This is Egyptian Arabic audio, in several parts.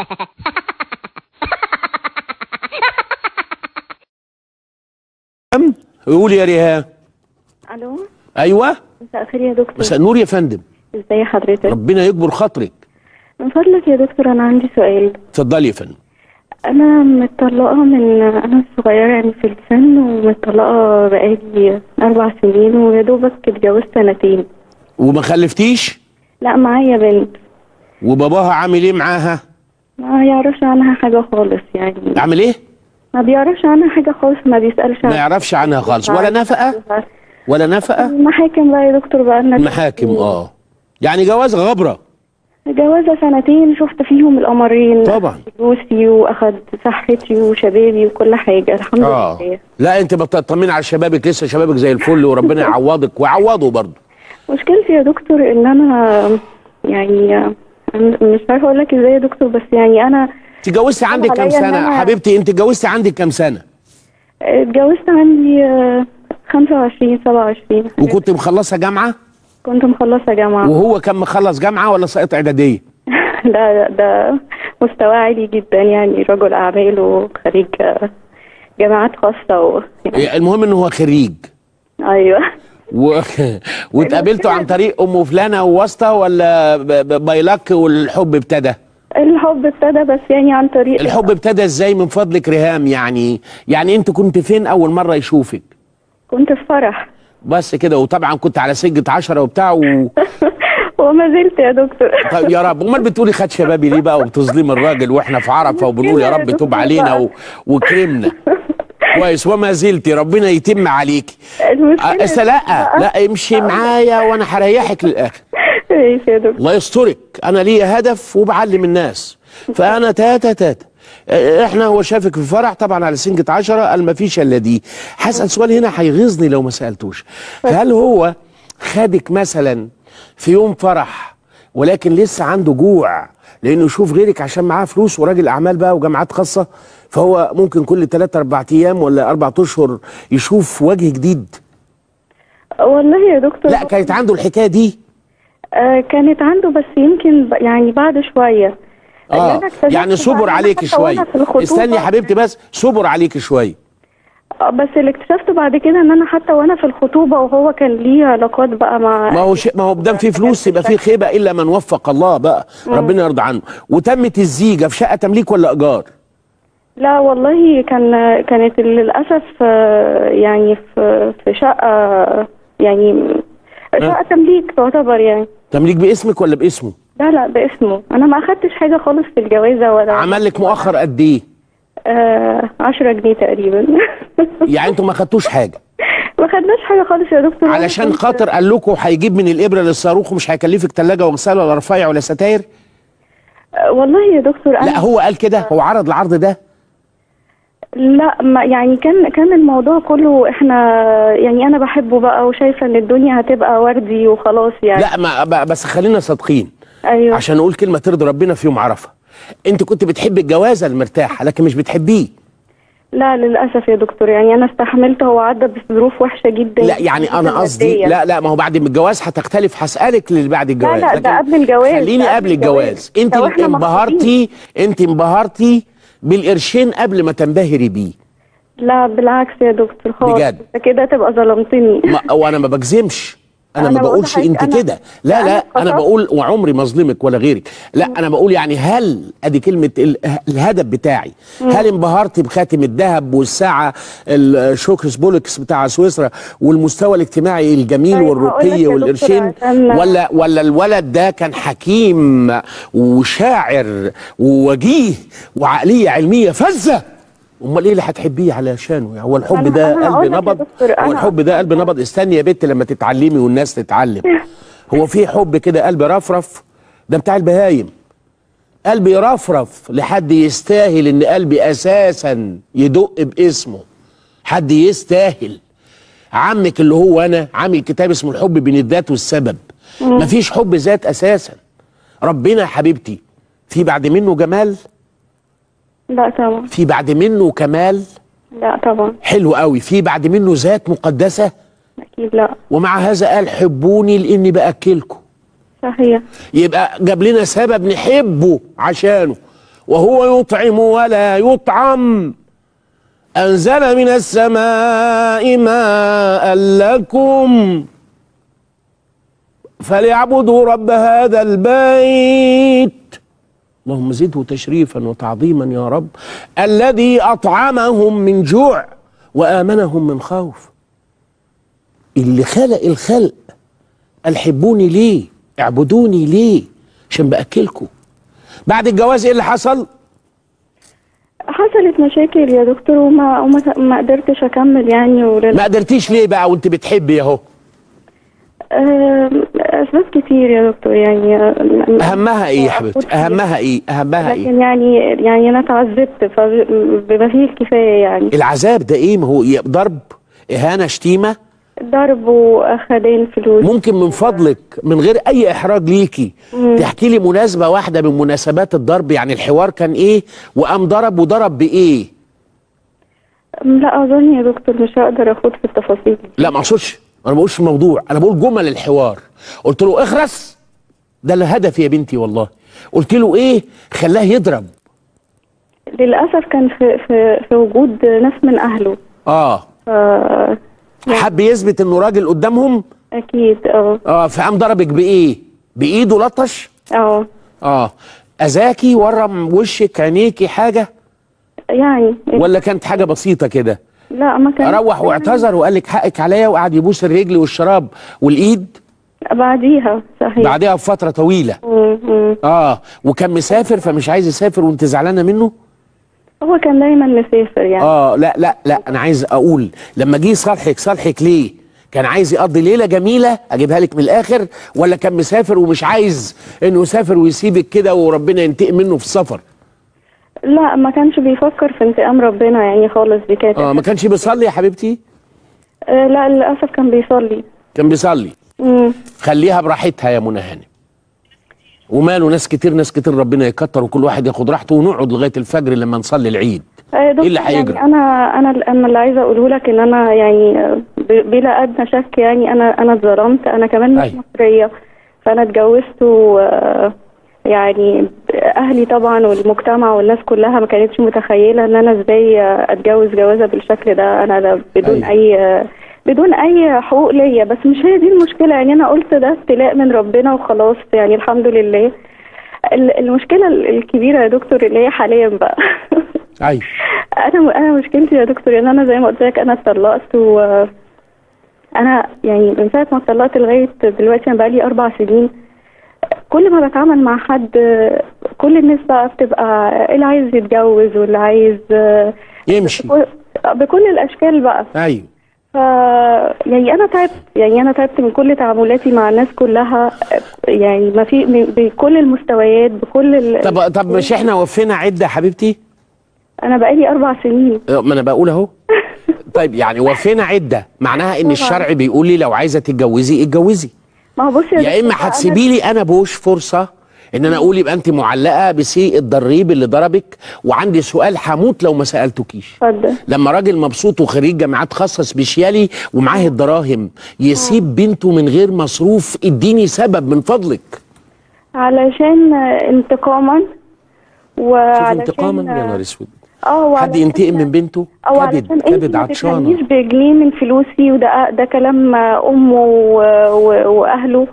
قولي يا ريهام الو ايوه مساء الخير يا دكتور مساء النور يا فندم ازي حضرتك ربنا يكبر خاطرك من فضلك يا دكتور انا عندي سؤال اتفضلي يا فندم انا متطلقه من انا صغيره يعني في السن ومتطلقه بقالي اربع سنين ويا دوبك اتجوزت سنتين وما خلفتيش لا معايا بنت وباباها عامل ايه معاها ما يعرفش عنها حاجه خالص يعني عامل ايه ما بيعرفش عنها حاجه خالص ما بيسالش ما يعرفش عنها خالص ولا نفقه ولا نفقه محاكم بقى يا دكتور بقى لنا محاكم اه يعني جواز غبره جوازة سنتين شفت فيهم القمرين طبعا. فلوسي واخد صحتي وشبابي وكل حاجه الحمد اه لله لا انت بتطمني على شبابك لسه شبابك زي الفل وربنا يعوضك ويعوضه برضه مشكلتي يا دكتور ان انا يعني أنا مش عارفه اقول لك ازاي يا دكتور بس يعني انا انت اتجوزتي عندك كام عليا إن سنه أنا- حبيبتي انت اتجوزتي عندك كام سنه اتجوزت عندي آه، 25 27 وكنت مخلصه جامعه كنت مخلصه جامعه وهو كان مخلص جامعه ولا ساقط اعداديه لا ده مستوى عالي جدا يعني رجل اعمال وخريج آه، جامعات خاصه و... يعني المهم ان هو خريج ايوه و... واتقابلتوا عن طريق ام فلانه وواسطه ولا ب... ب... بايلك والحب ابتدى الحب ابتدى بس يعني عن طريق الحب ابتدى ازاي من فضلك ريهام يعني يعني انت كنت فين اول مره يشوفك كنت في فرح بس كده وطبعا كنت على سجة عشرة وبتاع و... وما زلت يا دكتور طيب يا رب امال بتقولي خد شبابي ليه بقى وبتظلمي الراجل واحنا في عرفه وبنقول يا رب توب علينا و... وكرمنا كويس وما زلتي ربنا يتم عليكي المشكلة أه لا لا امشي معايا وانا هريحك للاخر ماشي يا دكتور الله يسترك انا ليا هدف وبعلم الناس فانا تاتا تاتا اه، احنا هو شافك في فرح طبعا على سنجة عشرة قال ما فيش الا دي هسأل سؤال هنا هيغيظني لو ما سألتوش هل هو خدك مثلا في يوم فرح ولكن لسه عنده جوع لانه يشوف غيرك عشان معاه فلوس وراجل اعمال بقى وجامعات خاصه فهو ممكن كل 3 4 ايام ولا 4 اشهر يشوف وجه جديد والله يا دكتور لا كانت عنده الحكايه دي آه كانت عنده بس يمكن ب- يعني بعد شويه اللي اه أنا اكتشفته يعني صبر بعدين عليك حتى شويه وأنا في الخطوبة- استني يا حبيبتي بس صبر عليك شويه آه، بس اللي اكتشفته بعد كده ان انا حتى وانا في الخطوبه وهو كان ليه علاقات بقى مع ما هو شيء ما هو بدام في فلوس يبقى في خيبه الا من وفق الله بقى ربنا يرضى عنه وتمت الزيجه في شقه تمليك ولا ايجار لا والله كان كانت للاسف آه، يعني في في شقه يعني شقه تمليك تعتبر يعني تمليك باسمك ولا باسمه لا لا باسمه انا ما اخدتش حاجه خالص في الجوازه ولا عمل لك مؤخر قد ايه آه 10 جنيه تقريبا يعني انتوا ما خدتوش حاجه ما خدناش حاجه خالص يا دكتور علشان كنت- خاطر قال لكم هيجيب من الابره للصاروخ ومش هيكلفك ثلاجه وغساله ولا رفايع ولا ستاير آه، والله يا دكتور انا لا هو قال كده هو عرض العرض ده لا ما يعني كان كان الموضوع كله احنا يعني انا بحبه بقى وشايفه ان الدنيا هتبقى وردي وخلاص يعني لا ما ب- بس خلينا صادقين ايوه عشان نقول كلمه ترضي ربنا في يوم عرفه انت كنت بتحبي الجوازه المرتاحه لكن مش بتحبيه لا للاسف يا دكتور يعني انا استحملت هو عدى بظروف وحشه جدا لا يعني انا قصدي مادياً. لا لا ما هو بعد من الجواز هتختلف هسالك اللي بعد الجواز لا، ده لكن قبل الجواز، خليني ده قبل قبل الجواز الجواز. انت ده واحنا انبهرتي انت انبهرتي بالقرشين قبل ما تنبهري بيه لا بالعكس يا دكتور خالص بجد؟ انت كده تبقى ظلمتني ما وانا ما بجزمش انا, أنا ما بقول بقولش لحضرتك انت أنا- كده لا لا أنا انا خطأت. بقول وعمري ما اظلمك ولا غيرك لا انا بقول يعني هل ادي كلمه ال- الهدف بتاعي هل انبهرتي بخاتم الذهب والساعه الشوكس بولكس بتاع سويسرا والمستوى الاجتماعي الجميل طيب هقول لك والرقي يا دكتور والقرشين عشان- ولا ولا الولد ده كان حكيم وشاعر ووجيه وعقليه علميه فذه امال ايه اللي هتحبيه علشانه هو الحب أنا- ده أنا هقول قلب لك يا نبض دكتور، هو أنا- الحب ده قلب نبض استني يا بنت لما تتعلمي والناس تتعلم هو في حب كده قلب رفرف ده بتاع البهايم قلبي يرفرف لحد يستاهل ان قلبي اساسا يدق باسمه حد يستاهل عمك اللي هو انا عامل كتاب اسمه الحب بين الذات والسبب مفيش حب ذات اساسا ربنا يا حبيبتي في بعد منه جمال لا طبعا في بعد منه كمال لا طبعا حلو قوي في بعد منه ذات مقدسه اكيد لا ومع هذا قال حبوني لاني باكلكم صحيح يبقى جاب لنا سبب نحبه عشانه وهو يطعم ولا يطعم أنزل من السماء ماء لكم فليعبدوا رب هذا البيت اللهم زده تشريفا وتعظيما يا رب الذي أطعمهم من جوع وآمنهم من خوف اللي خلق الخلق قال حبوني ليه اعبدوني ليه عشان بأكلكم بعد الجواز ايه اللي حصل حصلت مشاكل يا دكتور وما وما ما قدرتش اكمل يعني ولل... ما قدرتيش ليه بقى وانت بتحبي اهو آم، اسباب كتير يا دكتور يعني آم، اهمها ايه يا حبيبتي اهمها ايه اهمها ايه لكن يعني يعني انا تعذبت فبما فيه الكفايه يعني العذاب ده ايه ما هو ي- ضرب اهانه شتيمه ضرب واخدين فلوس ممكن من فضلك من غير اي احراج ليكي تحكي لي مناسبه واحده من مناسبات الضرب يعني الحوار كان ايه وقام ضرب وضرب بايه لا اظن يا دكتور مش هقدر اخوض في التفاصيل لا ما اقصدش انا ما بقولش الموضوع انا بقول جمل الحوار قلت له اخرس ده الهدف يا بنتي والله قلت له ايه خلاه يضرب للاسف كان في في في وجود ناس من اهله اه ف حب يثبت انه راجل قدامهم اكيد اه اه فقام ضربك بايه بايده لطش اه اه اذاكي ورم وشك عينيكي حاجه يعني ولا كانت حاجه بسيطه كده لا ما كان روح واعتذر وقال لك حقك عليا وقعد يبوس الرجل والشراب والايد بعديها صحيح بعدها بفتره طويله مم، مم. اه وكان مسافر فمش عايز يسافر وانت زعلانه منه هو كان دايما مسافر يعني اه لا لا لا انا عايز اقول لما جه صالحك صالحك ليه كان عايز يقضي ليله جميله اجيبها لك من الاخر ولا كان مسافر ومش عايز انه يسافر ويسيبك كده وربنا ينتقم منه في السفر لا ما كانش بيفكر في انتقام ربنا يعني خالص دي كانت اه ما كانش بيصلي يا حبيبتي آه لا للاسف كان بيصلي كان بيصلي مم. خليها براحتها يا منى هانم وماله ناس كتير ناس كتير ربنا يكتر وكل واحد ياخد راحته ونقعد لغايه الفجر لما نصلي العيد آه، يا دكتور اللي هيجرى؟ يعني انا انا انا اللي عايزه اقوله لك ان انا يعني آه، ب- بلا ادنى شك يعني انا انا اتظلمت انا كمان مش أيوة. مصريه فانا اتجوزت و آه، يعني اهلي طبعا والمجتمع والناس كلها ما كانتش متخيله ان انا ازاي آه، اتجوز جوازه بالشكل ده انا لا بدون أيوة. اي آه، بدون اي حقوق ليا بس مش هي دي المشكله يعني انا قلت ده ابتلاء من ربنا وخلاص يعني الحمد لله ال- المشكله ال- الكبيره يا دكتور اللي هي حاليا بقى ايوه انا انا مشكلتي يا دكتور ان انا زي ما قلت لك انا اتطلقت و انا يعني من ساعه ما اتطلقت لغايه دلوقتي انا بقالي اربع سنين كل ما بتعامل مع حد كل الناس بقى بتبقى اللي عايز يتجوز واللي عايز يمشي بكل الاشكال بقى ايوه ف يعني انا تعبت يعني انا تعبت من كل تعاملاتي مع الناس كلها يعني ما في من- بكل المستويات بكل ال... طب طب مش احنا وفينا عده يا حبيبتي انا بقالي اربع سنين اه، ما انا بقول اهو طيب يعني وفينا عده معناها ان طبعا. الشرع بيقول لي لو عايزه تتجوزي اتجوزي ما هو بصي يا دكتور، اما أنا- هتسيبي لي انا بوش فرصه ان انا اقول يبقى انت معلقه بسيء الضريب اللي ضربك وعندي سؤال هموت لو ما سالتكيش اتفضل لما راجل مبسوط وخريج جامعات خاصه سبيشيالي ومعاه الدراهم يسيب بنته من غير مصروف اديني سبب من فضلك علشان انتقاما شوف وعلشان انتقاما يا نهار اسود اه حد وعلشان- ينتقم من بنته او كبد علشان انت كبد ما عطشانه تتمنيش بجنيه من فلوسي وده ده كلام امه و- و- واهله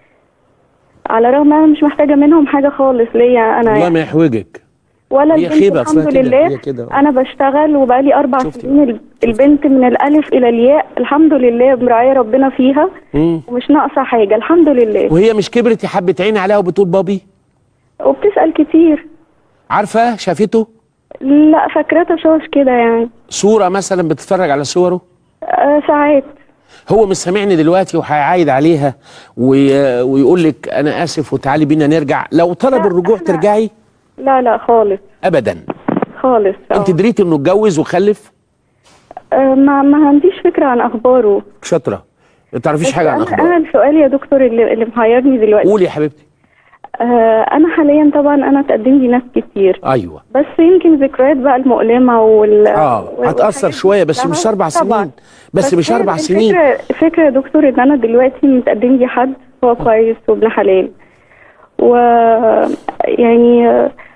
على الرغم ان انا مش محتاجه منهم حاجه خالص ليا انا الله يعني ما يحوجك ولا هي البنت خيبة أصلها الحمد كده، لله هي كده. انا بشتغل وبقالي اربع شفتي سنين ال- البنت من الالف الى الياء الحمد لله مراعيه ربنا فيها مم. ومش ناقصه حاجه الحمد لله وهي مش كبرت يا حبة عين عليها وبتقول بابي وبتسال كتير عارفه شافته لا فاكراه تشوش كده يعني صوره مثلا بتتفرج على صوره آه ساعات هو مش سامعني دلوقتي وهيعايد عليها وي... ويقول لك انا اسف وتعالي بينا نرجع لو طلب لا، الرجوع إحنا- ترجعي لا لا خالص ابدا خالص آه. انت دريتي انه اتجوز وخلف آه، ما ما عنديش فكرة عن أخباره شاطره ما تعرفيش بس حاجه عن أنا, أنا اخباره السؤال يا دكتور اللي, اللي محيرني دلوقتي قولي يا حبيبتي آه أنا حاليا طبعا أنا تقدم لي ناس كتير ايوه بس يمكن ذكريات بقى المؤلمة وال اه وال- هتاثر والحاجات شويه دي بس كلها. مش اربع طبعا. سنين بس مش هي اربع سنين الفكرة الفكرة يا دكتور إن أنا دلوقتي متقدم لي حد هو كويس وابن حلال و يعني آه،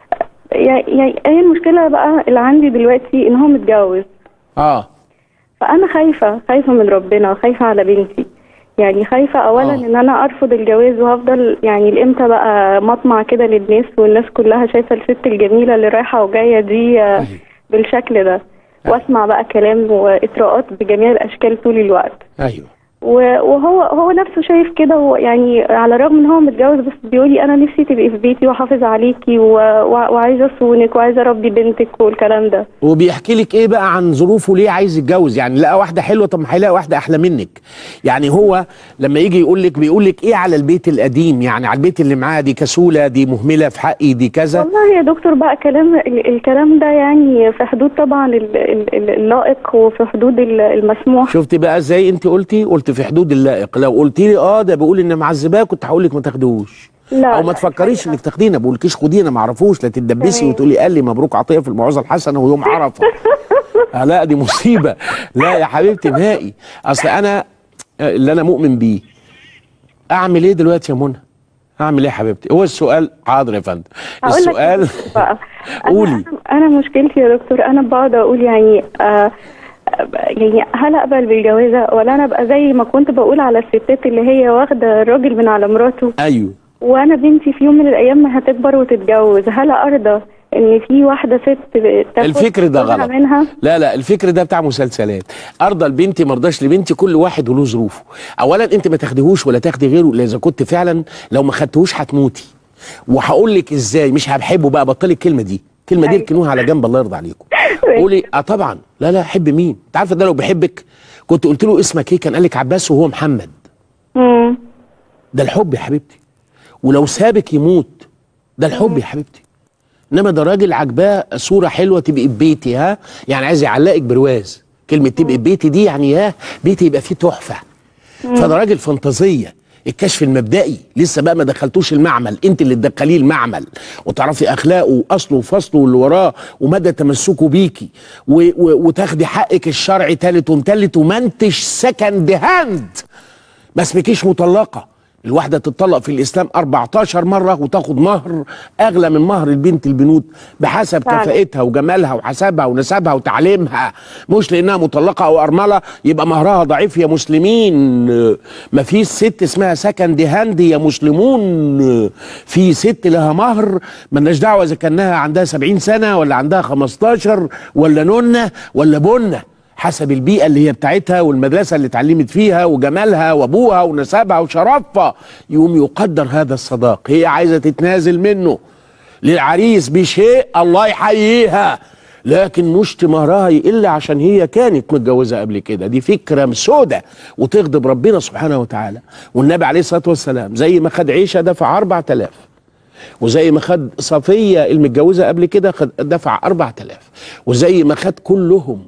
يعني يعني هي المشكله بقى اللي عندي دلوقتي ان هو متجوز اه فانا خايفه خايفه من ربنا خايفه على بنتي يعني خايفه اولا آه. ان انا ارفض الجواز وهفضل يعني لامتى بقى مطمع كده للناس والناس كلها شايفه الست الجميله اللي رايحه وجايه دي آه، أيوة. بالشكل ده واسمع بقى كلام واطراءات بجميع الاشكال طول الوقت ايوه و- وهو هو نفسه شايف كده هو يعني على الرغم ان هو متجوز بس بيقول لي انا نفسي تبقي في بيتي واحافظ عليكي و- و- وعايزه اصونك وعايزه اربي بنتك والكلام ده وبيحكي لك ايه بقى عن ظروفه ليه عايز يتجوز يعني لقى واحده حلوه طب ما هيلاقي واحده احلى منك يعني هو لما يجي يقول لك بيقول لك ايه على البيت القديم يعني على البيت اللي معاه دي كسوله دي مهمله في حقي دي كذا والله يا دكتور بقى كلام ال- الكلام ده يعني في حدود طبعا ال- ال- ال- اللائق وفي حدود ال- المسموح شفتي بقى ازاي انت قلتي قلت في حدود اللائق لو قلتي لي اه ده بيقول ان معذباه كنت هقول لك ما تاخدوش لا او ما لا، تفكريش انك تاخدينا ما بقولكيش خدينا ما اعرفوش لا تتدبسي تمام. وتقولي قال لي مبروك عطيه في الموعظه الحسنه ويوم عرفه آه لا دي مصيبه لا يا حبيبتي نهائي اصل انا آه، اللي انا مؤمن بيه اعمل ايه دلوقتي يا منى اعمل ايه يا حبيبتي هو السؤال حاضر يا فندم هقول لك السؤال بقى قولي. انا انا مشكلتي يا دكتور انا بقعد اقول يعني آه يعني هل اقبل بالجوازه ولا انا ابقى زي ما كنت بقول على الستات اللي هي واخده الراجل من على مراته ايوه وانا بنتي في يوم من الايام ما هتكبر وتتجوز هل ارضى ان في واحده ست تاخد الفكر ده جوزها غلط منها لا لا الفكر ده بتاع مسلسلات ارضى لبنتي ما ارضاش لبنتي كل واحد وله ظروفه اولا انت ما تاخديهوش ولا تاخدي غيره الا اذا كنت فعلا لو ما خدتهوش هتموتي وهقول لك ازاي مش هبحبه بقى بطلي الكلمه دي الكلمه دي أيوة. اركنوها على جنب الله يرضى عليكم قولي اه طبعا لا لا احب مين انت عارفه ده لو بيحبك كنت قلت له اسمك ايه كان قال لك عباس وهو محمد امم ده الحب يا حبيبتي ولو سابك يموت ده الحب يا حبيبتي انما ده راجل عجباه صوره حلوه تبقي في بيتي ها يعني عايز يعلقك برواز كلمه تبقي في بيتي دي يعني يا بيتي يبقى فيه تحفه فده راجل فانتازيه الكشف المبدئي لسه بقى ما دخلتوش المعمل انت اللي تدخليه المعمل وتعرفي اخلاقه واصله وفصله واللي وراه ومدى تمسكه بيكي و و وتاخدي حقك الشرعي تالت ومتلت وما انتش سكند هاند ما اسمكيش مطلقه الواحدة تطلق في الإسلام 14 مرة وتاخد مهر أغلى من مهر البنت البنوت بحسب فعلا. كفاءتها وجمالها وحسبها ونسبها وتعليمها مش لأنها مطلقة أو أرملة يبقى مهرها ضعيف يا مسلمين ما فيش ست اسمها سكند هاند يا مسلمون في ست لها مهر ملناش دعوة إذا كانها عندها 70 سنة ولا عندها 15 ولا نونة ولا بنة حسب البيئة اللي هي بتاعتها والمدرسة اللي اتعلمت فيها وجمالها وابوها ونسبها وشرفها يقوم يقدر هذا الصداق هي عايزة تتنازل منه للعريس بشيء الله يحييها لكن نشت مهرها يقل عشان هي كانت متجوزة قبل كده دي فكرة سودة وتغضب ربنا سبحانه وتعالى والنبي عليه الصلاة والسلام زي ما خد عيشة دفع 4000 وزي ما خد صفية المتجوزة قبل كده خد دفع 4000 وزي ما خد كلهم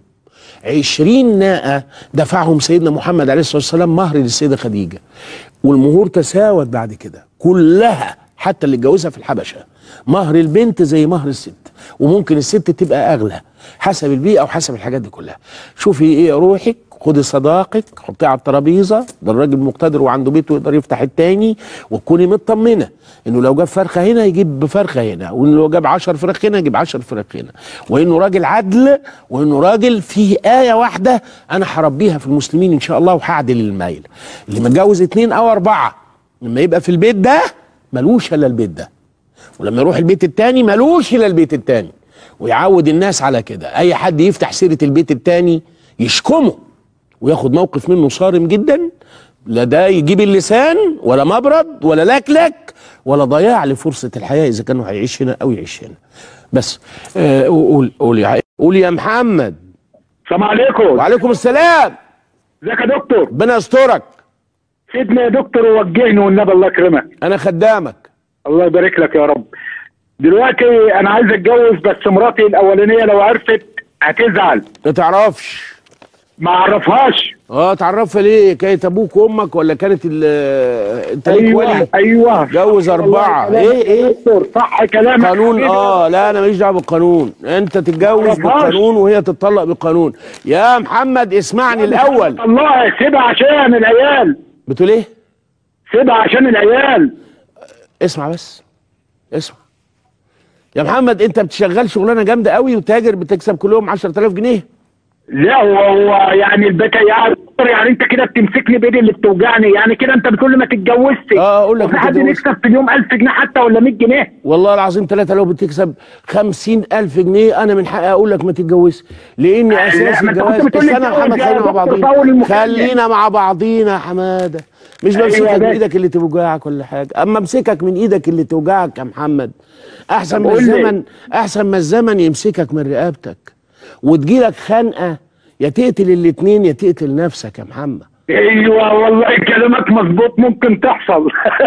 عشرين ناقة دفعهم سيدنا محمد عليه الصلاة والسلام مهر للسيدة خديجة والمهور تساوت بعد كده كلها حتى اللي اتجوزها في الحبشة مهر البنت زي مهر الست وممكن الست تبقى أغلى حسب البيئة وحسب الحاجات دي كلها شوفي ايه روحك خدي صداقك حطيه على الترابيزه ده الراجل مقتدر وعنده بيت ويقدر يفتح التاني وتكوني مطمنه انه لو جاب فرخه هنا يجيب فرخه هنا وانه لو جاب 10 فراخ هنا يجيب 10 فراخ هنا وانه راجل عدل وانه راجل فيه ايه واحده انا هربيها في المسلمين ان شاء الله وهعدل الميل اللي متجوز اتنين او اربعه لما يبقى في البيت ده ملوش الا البيت ده ولما يروح البيت التاني ملوش الا البيت التاني ويعود الناس على كده اي حد يفتح سيره البيت التاني يشكمه وياخد موقف منه صارم جدا لا ده يجيب اللسان ولا مبرد ولا لكلك ولا ضياع لفرصة الحياة إذا كانوا هيعيش هنا أو يعيش هنا بس آه قول قول يا قول يا محمد السلام عليكم وعليكم السلام ازيك يا دكتور ربنا يسترك سيدنا يا دكتور ووجهني والنبي الله يكرمك أنا خدامك الله يبارك لك يا رب دلوقتي انا عايز اتجوز بس مراتي الاولانيه لو عرفت هتزعل ما تعرفش ما اعرفهاش اه تعرفها ليه كانت ابوك وامك ولا كانت ال- انت ليك ايوه ولي ايوه جوز أربعة. والله إيه، إيه؟ يا دكتور صح كلامك قانون حبيبي. اه لا انا ماليش دعوه بالقانون انت تتجوز معرفهاش. بالقانون وهي تتطلق بالقانون يا محمد اسمعني الاول الله سيبها عشان العيال بتقول ايه سيبها عشان العيال اسمع بس اسمع يا محمد انت بتشغل شغلانه جامده قوي وتاجر بتكسب كل يوم 10000 جنيه لا هو هو يعني البكا يعني يعني انت كده بتمسكني بايدي اللي بتوجعني يعني كده انت بتقول لي ما تتجوزش اه اقول لك وفي ما حد تتجوزش. بيكسب في اليوم 1000 جنيه حتى ولا 100 جنيه والله العظيم ثلاثة لو بتكسب خمسين ألف جنيه أنا من حقي أقول لك ما تتجوزش لأني لا، أساس ما أنت الجواز كنت بتقول لي استنى يا محمد اتجوز يا خلينا مع دكتور بعضينا فاول المكلم. خلينا مع بعضينا يا حمادة مش أيوة يا بمسكك من باشا. إيدك اللي توجعك ولا حاجة أما أمسكك من إيدك اللي توجعك يا محمد أحسن طب ما قول لي. الزمن أحسن ما الزمن يمسكك من رقبتك وتجيلك خنقة يا تقتل الاتنين يا تقتل نفسك يا محمد ايوه والله كلامك مظبوط ممكن تحصل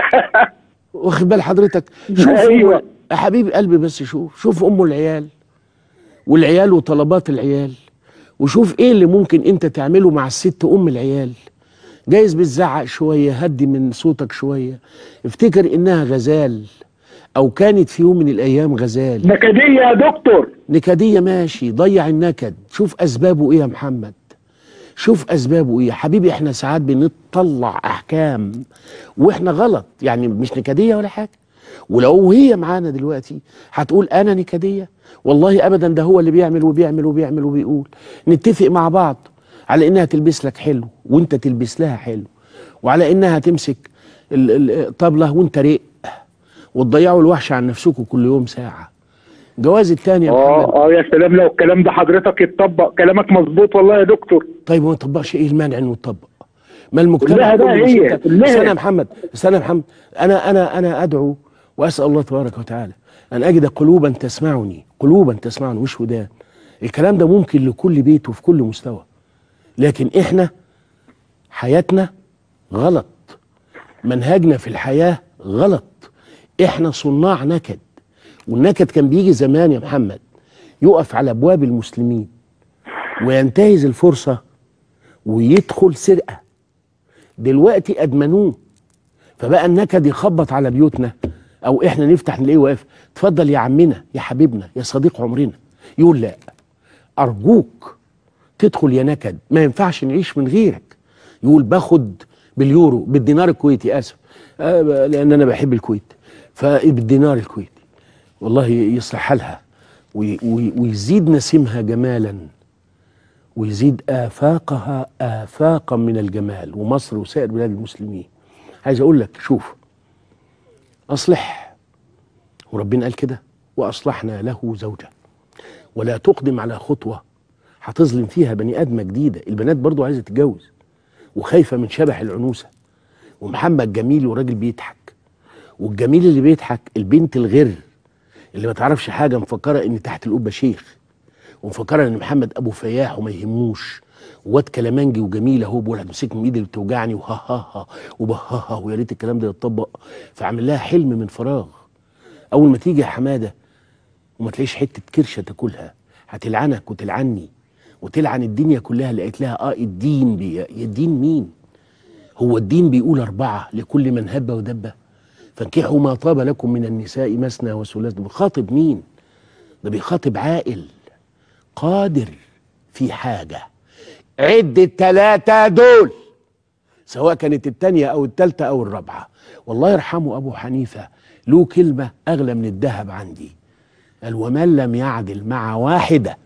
واخد بال حضرتك شوف أيوة. أم يا حبيب قلبي بس شوف شوف ام العيال والعيال وطلبات العيال وشوف ايه اللي ممكن انت تعمله مع الست ام العيال جايز بتزعق شويه هدي من صوتك شويه افتكر انها غزال او كانت في يوم من الايام غزال نكديه يا دكتور نكديه ماشي ضيع النكد شوف اسبابه ايه يا محمد شوف اسبابه ايه يا حبيبي احنا ساعات بنطلع احكام واحنا غلط يعني مش نكديه ولا حاجه ولو هي معانا دلوقتي هتقول انا نكديه والله ابدا ده هو اللي بيعمل وبيعمل وبيعمل وبيقول نتفق مع بعض على انها تلبس لك حلو وانت تلبس لها حلو وعلى انها تمسك ال- ال- الطبله وانت رق وتضيعوا الوحش عن نفسكم كل يوم ساعه جواز التاني يا محمد اه اه يا سلام لو الكلام ده حضرتك يتطبق كلامك مظبوط والله يا دكتور طيب وما يطبقش ايه المانع انه يطبق ما المجتمع كلها بقى كله مش هي، انت كلها. استنى يا محمد استنى يا محمد انا انا انا ادعو واسال الله تبارك وتعالى ان اجد قلوبا تسمعني قلوبا تسمعني مش ودان الكلام ده ممكن لكل بيت وفي كل مستوى لكن احنا حياتنا غلط منهجنا في الحياه غلط احنا صناع نكد والنكد كان بيجي زمان يا محمد يقف على ابواب المسلمين وينتهز الفرصه ويدخل سرقه دلوقتي ادمنوه فبقى النكد يخبط على بيوتنا او احنا نفتح نلاقيه واقف اتفضل يا عمنا يا حبيبنا يا صديق عمرنا يقول لا ارجوك تدخل يا نكد ما ينفعش نعيش من غيرك يقول باخد باليورو بالدينار الكويتي اسف آه لان انا بحب الكويت فبالدينار الكويتي والله يصلح حالها وي- وي- ويزيد نسيمها جمالا ويزيد آفاقها آفاقا من الجمال ومصر وسائر بلاد المسلمين عايز أقول لك شوف أصلح وربنا قال كده وأصلحنا له زوجة ولا تقدم على خطوة هتظلم فيها بني آدمة جديدة البنات برضو عايزة تتجوز وخايفة من شبح العنوسة ومحمد جميل وراجل بيضحك والجميل اللي بيضحك البنت الغر اللي ما تعرفش حاجة مفكرة إن تحت القبة شيخ ومفكره ان محمد ابو فياح وما يهموش واد كلامنجي وجميل اهو بقول هتمسك من ايدي اللي بتوجعني وها ها ها وبها ويا ريت الكلام ده يتطبق فعمل لها حلم من فراغ اول ما تيجي يا حماده وما تلاقيش حته كرشه تاكلها هتلعنك وتلعني وتلعن الدنيا كلها لقيت لها اه الدين بي الدين مين هو الدين بيقول اربعه لكل من هب ودب فانكحوا ما طاب لكم من النساء مثنى وثلاث ده بيخاطب مين ده بيخاطب عاقل قادر في حاجة عد التلاتة دول سواء كانت التانية أو التالتة أو الرابعة والله يرحمه أبو حنيفة له كلمة أغلى من الذهب عندي قال ومن لم يعدل مع واحدة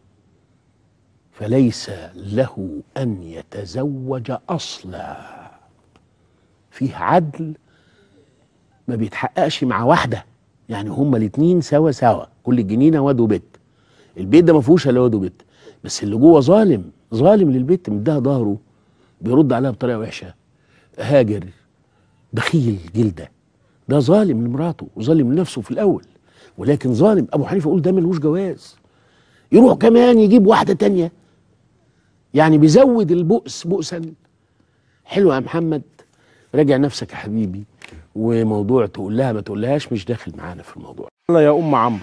فليس له أن يتزوج أصلا فيه عدل ما بيتحققش مع واحدة يعني هما الاتنين سوا سوا كل الجنينة واد وبيت البيت ده ما فيهوش الا واد وبيت بس اللي جوه ظالم ظالم للبيت مديها ظهره بيرد عليها بطريقه وحشه هاجر بخيل جلده ده ظالم لمراته وظالم لنفسه في الاول ولكن ظالم ابو حنيفه يقول ده ملوش جواز يروح كمان يجيب واحده تانية يعني بيزود البؤس بؤسا حلو يا محمد راجع نفسك يا حبيبي وموضوع تقول لها ما تقولهاش مش داخل معانا في الموضوع الله يا ام عمرو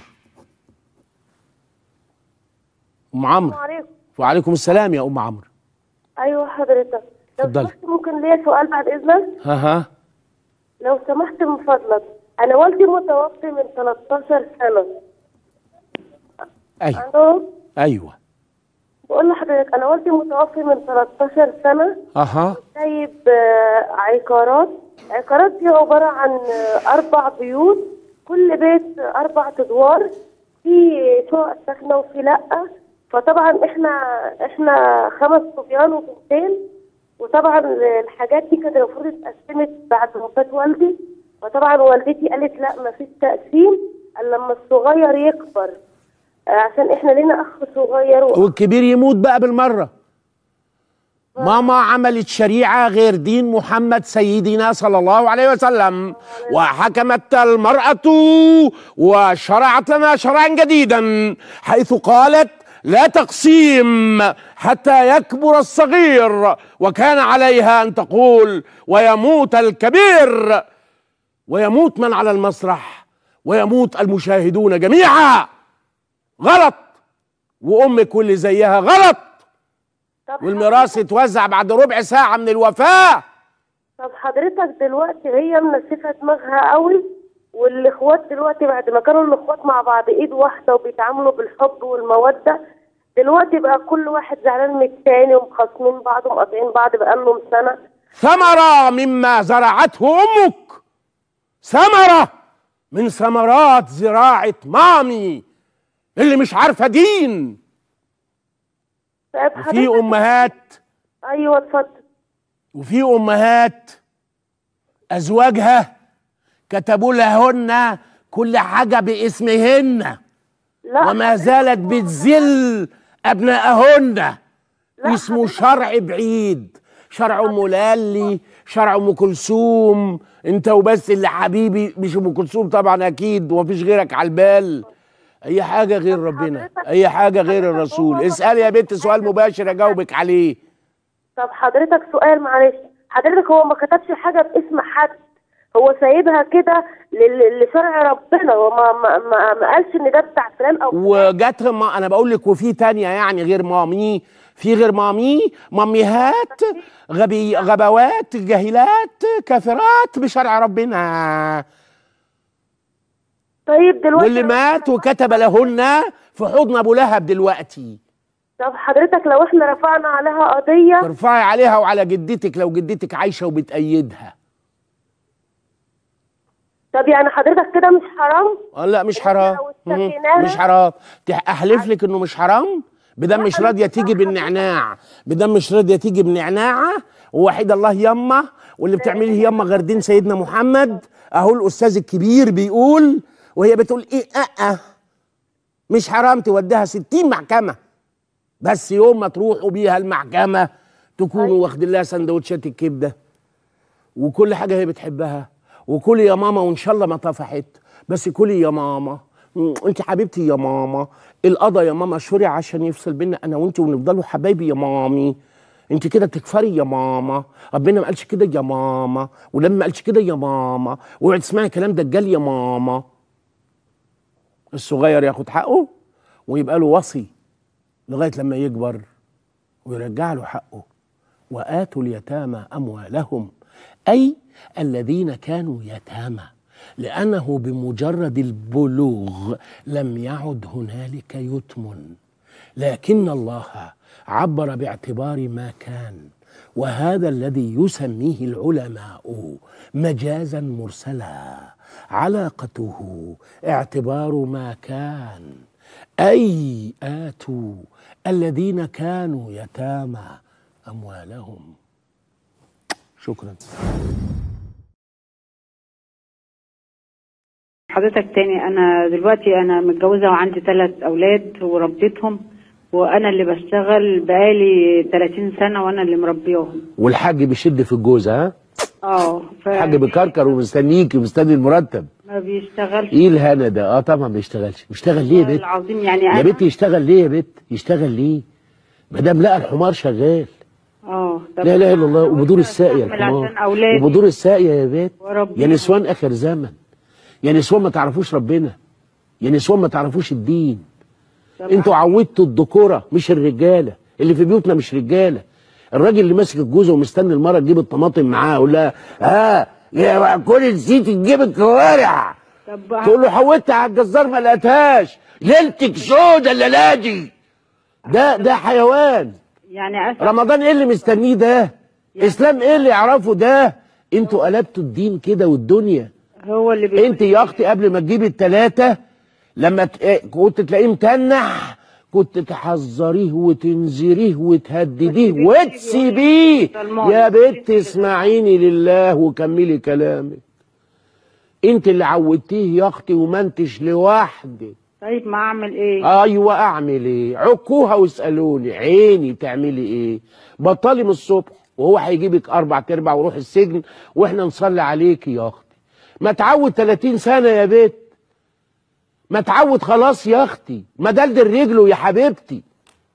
ام عمرو عليكم وعليكم السلام يا ام عمرو ايوه حضرتك لو اتفضلي. سمحت ممكن ليا سؤال بعد اذنك ها ها لو سمحت من فضلك انا والدي متوفي من 13 سنه ايوه الو ايوه بقول لحضرتك انا والدي متوفي من 13 سنه اها سايب آه، عقارات عقارات دي عباره عن آه، اربع بيوت كل بيت اربع ادوار في شقق ساكنه وفي لا فطبعا احنا احنا خمس صبيان وبنتين وطبعا الحاجات دي كانت المفروض اتقسمت بعد وفاه والدي فطبعا والدتي قالت لا ما فيش تقسيم الا لما الصغير يكبر آه، عشان احنا لينا اخ صغير و... والكبير يموت بقى بالمرة ماما عملت شريعة غير دين محمد سيدنا صلى الله عليه وسلم وحكمت المرأة وشرعت لنا شرعا جديدا حيث قالت لا تقسيم حتى يكبر الصغير وكان عليها أن تقول ويموت الكبير ويموت من على المسرح ويموت المشاهدون جميعا غلط وامك واللي زيها غلط طب والميراث يتوزع بعد ربع ساعه من الوفاه طب حضرتك دلوقتي هي منسفه دماغها قوي والاخوات دلوقتي بعد ما كانوا الاخوات مع بعض ايد واحده وبيتعاملوا بالحب والموده دلوقتي بقى كل واحد زعلان من التاني ومخاصمين بعض ومقاطعين بعض بقالهم سنه ثمره مما زرعته امك ثمره من ثمرات زراعه مامي اللي مش عارفه دين طيب وفي حضرتك امهات ايوه اتفضل وفي امهات ازواجها كتبوا لهن كل حاجه باسمهن لا وما زالت بتذل ابنائهن اسمه شرع بعيد شرع ام لالي شرع ام كلثوم انت وبس اللي حبيبي مش ام كلثوم طبعا اكيد ومفيش غيرك على البال اي حاجه غير ربنا اي حاجه غير الرسول اسالي يا بنت سؤال مباشر اجاوبك عليه طب حضرتك سؤال معلش حضرتك هو ما كتبش حاجه باسم حد هو سايبها كده لل- لشرع ربنا وما ما, ما, ما قالش ان ده بتاع فلان او وجات ما انا بقول لك وفي تانية يعني غير مامي في غير مامي ماميهات غبي غبوات جاهلات كافرات بشرع ربنا طيب دلوقتي واللي مات وكتب لهن في حضن ابو لهب دلوقتي طب حضرتك لو احنا رفعنا عليها قضيه ترفعي عليها وعلى جدتك لو جدتك عايشه وبتأيدها طب يعني حضرتك كده مش حرام آه لا مش إحنا حرام لو مم. اشتكيناها- مش حرام تح- احلف لك انه مش حرام بدم مش راضيه تيجي بالنعناع بدم مش راضيه تيجي بنعناعه ووحيد الله يما واللي بتعمليه يما غير دين سيدنا محمد اهو الاستاذ الكبير بيقول وهي بتقول ايه اه, أه مش حرام توديها ستين محكمه بس يوم ما تروحوا بيها المحكمه تكونوا واخدين لها سندوتشات الكبده وكل حاجه هي بتحبها وكلي يا ماما وان شاء الله ما طفحت بس كلي يا ماما مم، انت حبيبتي يا ماما القضا يا ماما شرع عشان يفصل بينا انا وانت ونفضلوا حبايبي يا مامي انت كده تكفري يا ماما ربنا ما قالش كده يا ماما ولما ما قالش كده يا ماما اوعي تسمعي كلام دجال يا ماما الصغير ياخد حقه ويبقى له وصي لغايه لما يكبر ويرجع له حقه واتوا اليتامى اموالهم اي الذين كانوا يتامى لانه بمجرد البلوغ لم يعد هنالك يتم لكن الله عبر باعتبار ما كان وهذا الذي يسميه العلماء مجازا مرسلا علاقته اعتبار ما كان اي اتوا الذين كانوا يتامى اموالهم شكرا حضرتك تاني انا دلوقتي انا متجوزه وعندي ثلاث اولاد وربيتهم وانا اللي بشتغل بقالي 30 سنه وانا اللي مربيهم والحاج بيشد في الجوز ها اه ف الحاج بيكركر ومستنيكي ومستني المرتب ما بيشتغلش ايه الهنا ده اه طبعا ما بيشتغلش بيشتغل ليه يا بت العظيم يعني يا انا بت يشتغل ليه يا بت يشتغل ليه ما دام لقى الحمار شغال اه طب لا اله الا الله أنا وبدور قلت الساقيه أستحمل الحمار عشان اولادي وبدور الساقيه يا بت وربنا. يا نسوان اخر زمن يا نسوان ما تعرفوش ربنا يا نسوان ما تعرفوش الدين طب انتوا عودتوا الذكوره مش الرجاله اللي في بيوتنا مش رجاله الراجل اللي ماسك الجوزه ومستني المره تجيب الطماطم معاه يقول لها ها يا كل نسيت تجيب الكوارع طب تقول له حودت على الجزار ما لقيتهاش ليلتك سودة الليله دي ده ده حيوان يعني أسف رمضان ايه اللي مستنيه ده اسلام ايه اللي يعرفه ده انتوا قلبتوا الدين كده والدنيا هو اللي بيقول انت يا اختي قبل ما تجيبي التلاتة لما ت- إيه، كنت تلاقيه متنح كنت تحذريه وتنذريه وتهدديه وتسيبيه يا بنت اسمعيني لله وكملي كلامك انت اللي عودتيه يا اختي وما انتش لوحدك طيب ما اعمل ايه ايوه اعمل ايه عكوها واسالوني عيني تعملي ايه بطلي من الصبح وهو هيجيبك اربع تربع وروح السجن واحنا نصلي عليكي يا اختي ما تعود 30 سنه يا بيت ما تعود خلاص يا اختي ما دلدل رجله يا حبيبتي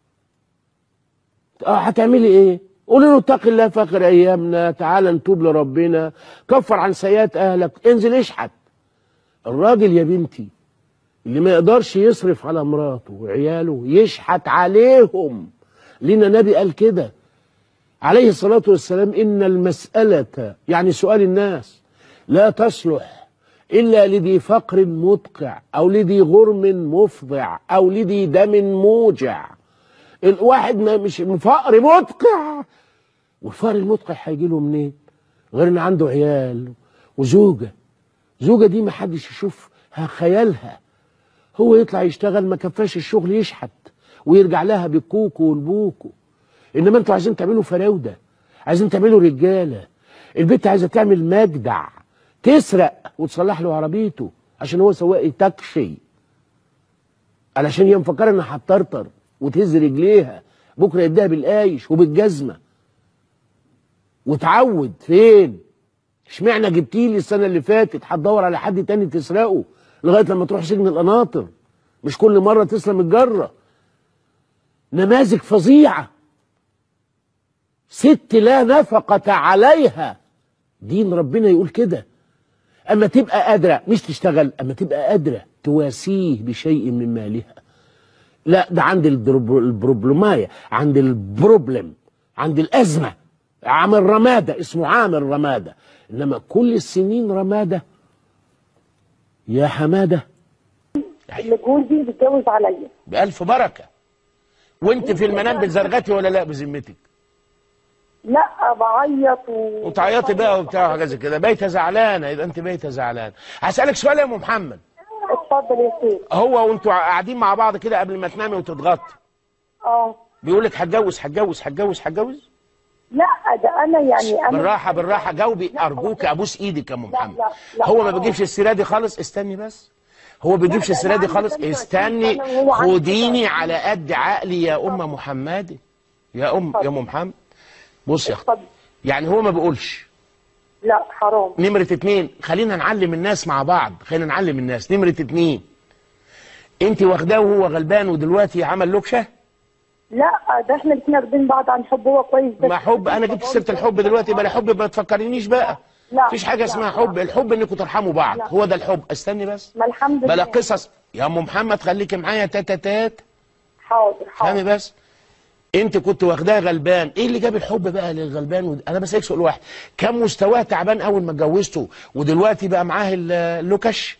اه هتعملي ايه قولي له اتق الله في اخر ايامنا تعال نتوب لربنا كفر عن سيئات اهلك انزل اشحت الراجل يا بنتي اللي ما يقدرش يصرف على مراته وعياله يشحت عليهم لنا نبي قال كده عليه الصلاة والسلام إن المسألة يعني سؤال الناس لا تصلح إلا لذي فقر مدقع أو لذي غرم مفضع أو لذي دم موجع الواحد ما مش فقر مدقع والفقر المدقع هيجي له منين غير ان عنده عيال وزوجة زوجة دي ما حدش يشوف خيالها هو يطلع يشتغل ما كفاش الشغل يشحت ويرجع لها بالكوكو والبوكو انما انتوا عايزين تعملوا فراوده عايزين تعملوا رجاله البنت عايزه تعمل مجدع تسرق وتصلح له عربيته عشان هو سواق تاكسي علشان هي مفكره انها هتطرطر وتهز رجليها بكره يديها بالقايش وبالجزمه وتعود فين اشمعنى جبتيه لي السنه اللي فاتت هتدور على حد تاني تسرقه لغايه لما تروح سجن القناطر مش كل مره تسلم الجره نماذج فظيعه ست لا نفقة عليها دين ربنا يقول كده اما تبقى قادرة مش تشتغل اما تبقى قادرة تواسيه بشيء من مالها لا ده عند البرو- البروبلماية عند البروبلم عند الأزمة عامل رمادة اسمه عامل رمادة إنما كل السنين رمادة يا حمادة اللي جوزي بيتجوز عليا بألف بركة وانت في المنام بتزرغتي ولا لا بذمتك لا بعيط و... وتعيطي بقى وبتاع حاجه زي كده بايته زعلانه يبقى انت بايته زعلانه هسالك سؤال يا ام محمد اتفضل يا سيدي هو وانتوا قاعدين مع بعض كده قبل ما تنامي وتتغطي اه بيقول لك هتجوز هتجوز هتجوز هتجوز لا ده انا يعني انا بالراحه بالراحه جاوبي ارجوك ابوس ايدك يا ام محمد لا، لا، هو ما لا. بيجيبش السيره دي خالص استني بس هو ما بيجيبش لا، السيره دي أنا خالص عندي 25 استني سنة وهو عنده خديني 25. على قد عقلي يا ام محمد يا ام يا ام محمد بص يا اختي اتفضل يعني هو ما بيقولش لا حرام نمرة اتنين خلينا نعلم الناس مع بعض خلينا نعلم الناس نمرة اتنين انت واخداه وهو غلبان ودلوقتي عمل لكشة لا ده احنا الاثنين واخدين بعض عن حب هو كويس بس ما حب انا جبت سيرة الحب دلوقتي بلا حب ما تفكرينيش بقى لا، مفيش حاجة لا، اسمها لا. حب الحب انكم ترحموا بعض هو ده الحب استني بس ما الحمد بلا لله قصص يا ام محمد خليكي معايا تاتا تات حاضر فهمي حاضر بس انت كنت واخداه غلبان ايه اللي جاب الحب بقى للغلبان ود... انا بسالك سؤال واحد كان مستواه تعبان اول ما اتجوزته ودلوقتي بقى معاه ال- اللوكش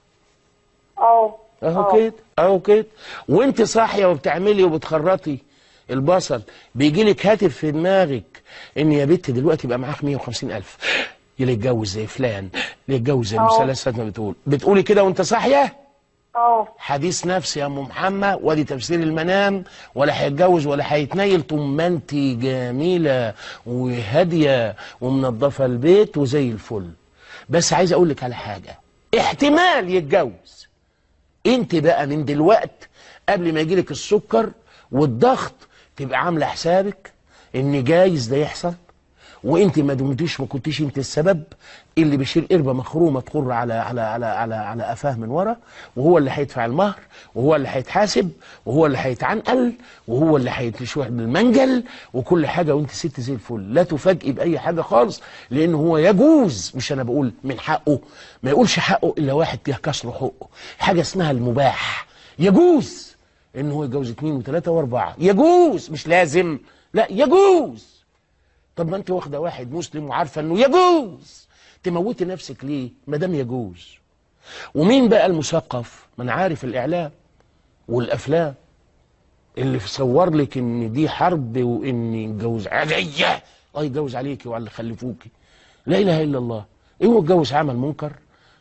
اه اهو آه. كده اهو كده وانت صاحيه وبتعملي وبتخرطي البصل بيجي لك هاتف في دماغك ان يا بنت دلوقتي بقى معاك 150 الف يلا يتجوز زي فلان يلا يتجوز زي آه. المثلثات ما بتقول بتقولي كده وانت صاحيه اه حديث نفس يا ام محمد وادي تفسير المنام ولا هيتجوز ولا هيتنيل طول ما انت جميله وهاديه ومنظفه البيت وزي الفل بس عايز اقول لك على حاجه احتمال يتجوز انت بقى من دلوقت قبل ما يجيلك السكر والضغط تبقى عامله حسابك ان جايز ده يحصل وانت ما دمتيش ما كنتيش انت السبب اللي بيشيل قربه مخرومه تخر على على على على على قفاه من ورا وهو اللي هيدفع المهر وهو اللي هيتحاسب وهو اللي هيتعنقل وهو اللي هيتشوح بالمنجل وكل حاجه وانت ست زي الفل لا تفاجئي باي حاجه خالص لان هو يجوز مش انا بقول من حقه ما يقولش حقه الا واحد كسر حقه حاجه اسمها المباح يجوز ان هو يتجوز اثنين وثلاثه واربعه يجوز مش لازم لا يجوز طب ما انت واخده واحد مسلم وعارفه انه يجوز تموتي نفسك ليه ما دام يجوز ومين بقى المثقف ما انا عارف الاعلام والافلام اللي صور لك ان دي حرب وان يتجوز عليا اه يتجوز عليكي وعلى اللي خلفوكي لا اله الا الله ايه هو اتجوز عمل منكر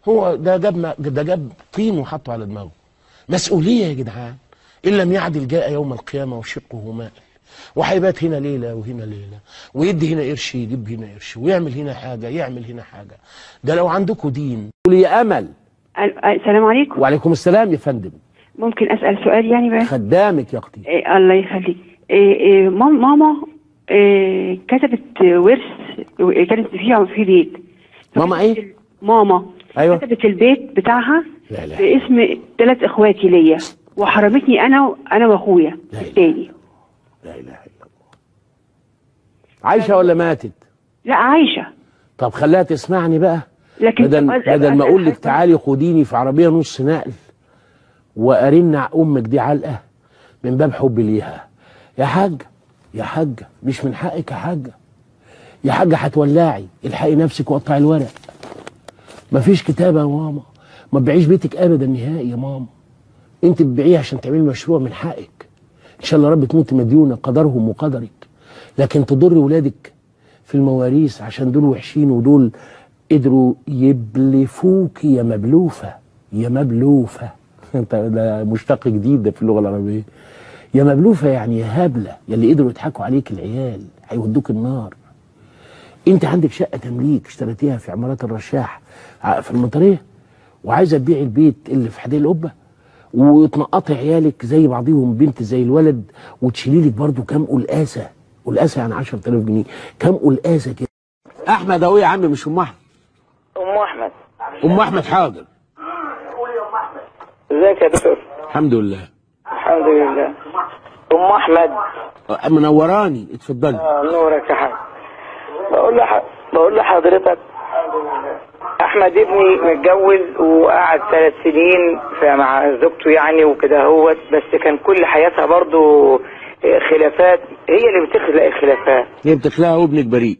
هو ده جاب ما- ده جاب طين وحطه على دماغه مسؤوليه يا جدعان ان لم يعدل جاء يوم القيامه وشقه ماء وهيبات هنا ليله وهنا ليله ويدي هنا قرش يجيب هنا قرش ويعمل هنا حاجه يعمل هنا حاجه ده لو عندكم دين قولي يا امل السلام عليكم وعليكم السلام يا فندم ممكن اسال سؤال يعني بس خدامك يا اختي إيه الله يخليك إيه إيه مام- ماما إيه كتبت ورث كانت فيها في بيت ماما ايه ماما أيوة. كتبت البيت بتاعها لا لا باسم ثلاث اخواتي ليا وحرمتني انا انا واخويا لا إله. التاني لا اله الا الله عايشه ولا ماتت لا عايشه طب خليها تسمعني بقى لكن بدل طب أسأل- بدل ما أسأل اقول لك حضرتك- تعالي خديني في عربيه نص نقل وارنع امك دي علقه من باب حبي ليها يا حاجه يا حاجه مش من حقك يا حاجه يا حاجه هتولعي الحقي نفسك وقطعي الورق مفيش كتابه يا ماما ما تبيعيش بيتك ابدا نهائي يا ماما انت بتبيعيه عشان تعملي مشروع من حقك ان شاء الله رب تموت مديونه قدرهم وقدرك لكن تضر ولادك في المواريث عشان دول وحشين ودول قدروا يبلفوك يا مبلوفه يا مبلوفه انت ده مشتق جديد ده في اللغه العربيه يا مبلوفه يعني يا هبله يا اللي قدروا يضحكوا عليك العيال هيودوك النار انت عندك شقه تمليك اشتريتيها في عمارات الرشاح ع- في المطريه وعايزه تبيعي البيت اللي في حدائق القبه وتنقطي عيالك زي بعضهم بنت زي الولد وتشيلي لك برضه كام قلقاسه قلقاسه يعني 10000 جنيه كام قلقاسه كده احمد اهو يا عم مش ام احمد ام احمد ام احمد حاضر ازيك يا دكتور الحمد لله الحمد لله ام احمد منوراني اتفضلي آه نورك يا حاج بقول لح... بقول لحضرتك احمد ابني متجوز وقعد ثلاث سنين في- مع زوجته يعني وكده هوت بس كان كل حياتها برضو آه، خلافات هي اللي بتخلق الخلافات هي بتخلقها وابنك بريء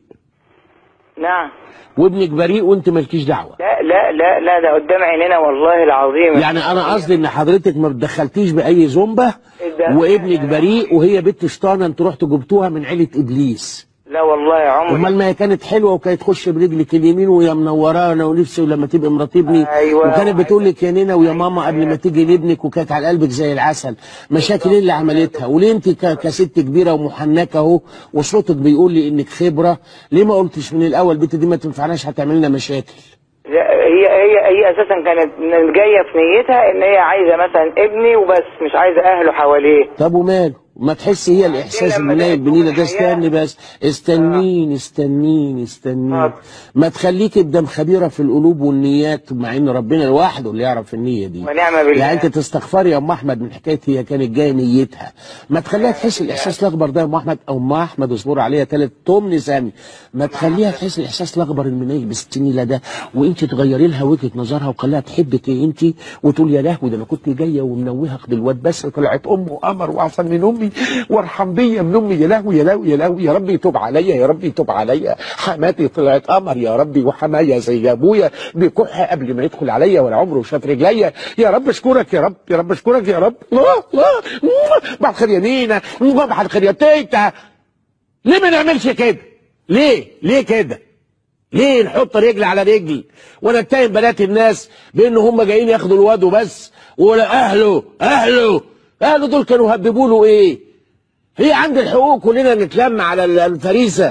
نعم وابنك بريء وانت مالكيش دعوه لا لا لا لا ده قدام عينينا والله العظيم يعني انا قصدي ان حضرتك ما بتدخلتيش باي زومبه ده- وابنك بريء وهي بنت شطانه انتوا رحتوا جبتوها من عيله ابليس لا والله يا عمري امال ما هي كانت حلوه وكانت تخش برجلك اليمين ويا منورانا ونفسي لما تبقى مرات ابني أيوة. وكانت بتقول لك يا نينا ويا ماما قبل ما تيجي لابنك وكانت على قلبك زي العسل مشاكل ايه اللي عملتها وليه انت ك- كست كبيره ومحنكه اهو وصوتك بيقول لي انك خبره ليه ما قلتش من الاول البنت دي ما تنفعناش هتعمل لنا مشاكل لا، هي هي هي اساسا كانت جايه في نيتها ان هي عايزه مثلا ابني وبس مش عايزه اهله حواليه طب وماله ما تحس هي الاحساس لما اللي نايم تكون بنينا ده الحياة- استني بس استنين استنين استنين آه. ما تخليك قدام خبيره في القلوب والنيات مع ان ربنا لوحده اللي يعرف النيه دي ونعم بالله يعني انت تستغفري يا ام احمد من حكايه هي كانت جايه نيتها ما تخليها تحس الاحساس الاخضر ده يا ام احمد او ام احمد اصبر عليها ثلاث تمن سامي ما تخليها تحس الاحساس الاخضر المنيل بالستنيله ده وانت تغيري لها وجهه نظرها وخليها تحبك انت وتقول يا لهوي ده انا كنت جايه ومنوهه اخد الواد بس طلعت ام وقمر واحسن من امي وارحم بيا من امي يا لهوي يا لهوي يا لهوي يا رب يتوب عليا يا رب يتوب عليا حماتي طلعت قمر يا ربي وحمايا زي ابويا بكح قبل ما يدخل عليا ولا عمره شاف رجليا يا رب اشكرك يا رب يا رب اشكرك يا رب الله الله بعد خير يا نينا بعد خير يا تيتا ليه ما نعملش كده ليه ليه كده ليه نحط رجل على رجل ونتهم بنات الناس بان هم جايين ياخدوا الواد وبس ولا اهله اهله اهله دول كانوا هببوا له ايه هي عند الحقوق كلنا نتلم على ال- الفريسه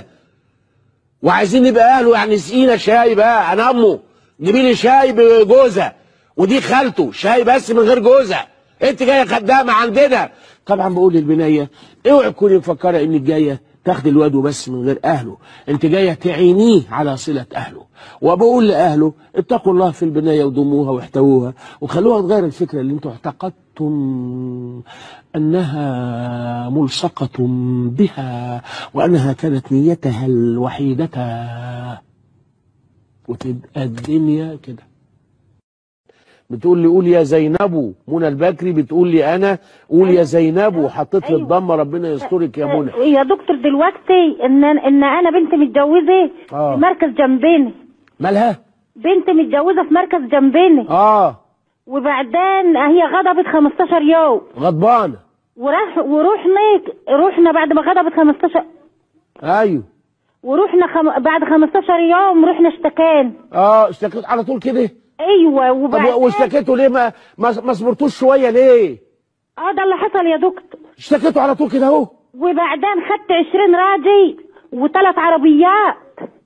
وعايزين نبقى اهله يعني سقينا شاي بقى انا امه جيبي لي شاي بجوزه ودي خالته شاي بس من غير جوزه انت جايه خدامه عندنا طبعا بقول للبنيه اوعي تكوني مفكره انك جايه تاخدي الواد وبس من غير اهله انت جايه تعينيه على صله اهله وبقول لاهله اتقوا الله في البنايه ودموها واحتووها وخلوها تغير الفكره اللي انتوا اعتقدتم انها ملصقه بها وانها كانت نيتها الوحيده وتبقى الدنيا كده بتقول لي قول يا زينب منى البكري بتقول لي انا قول يا زينب وحطيت لي الضمه ربنا يسترك يا منى يا دكتور دلوقتي ان ان انا بنت متجوزه آه. في مركز جنبنا مالها بنت متجوزه في مركز جنبنا اه وبعدين هي غضبت 15 يوم غضبانه وراح ورحنا رحنا بعد ما غضبت 15 ايوه ورحنا خم... بعد 15 يوم رحنا اشتكان اه اشتكيت على طول كده ايوه طب وبعدين واشتكيتوا ليه ما ما ما صبرتوش شويه ليه اه ده اللي حصل يا دكتور اشتكيتوا على طول كده اهو وبعدين خدت 20 راجل وثلاث عربيات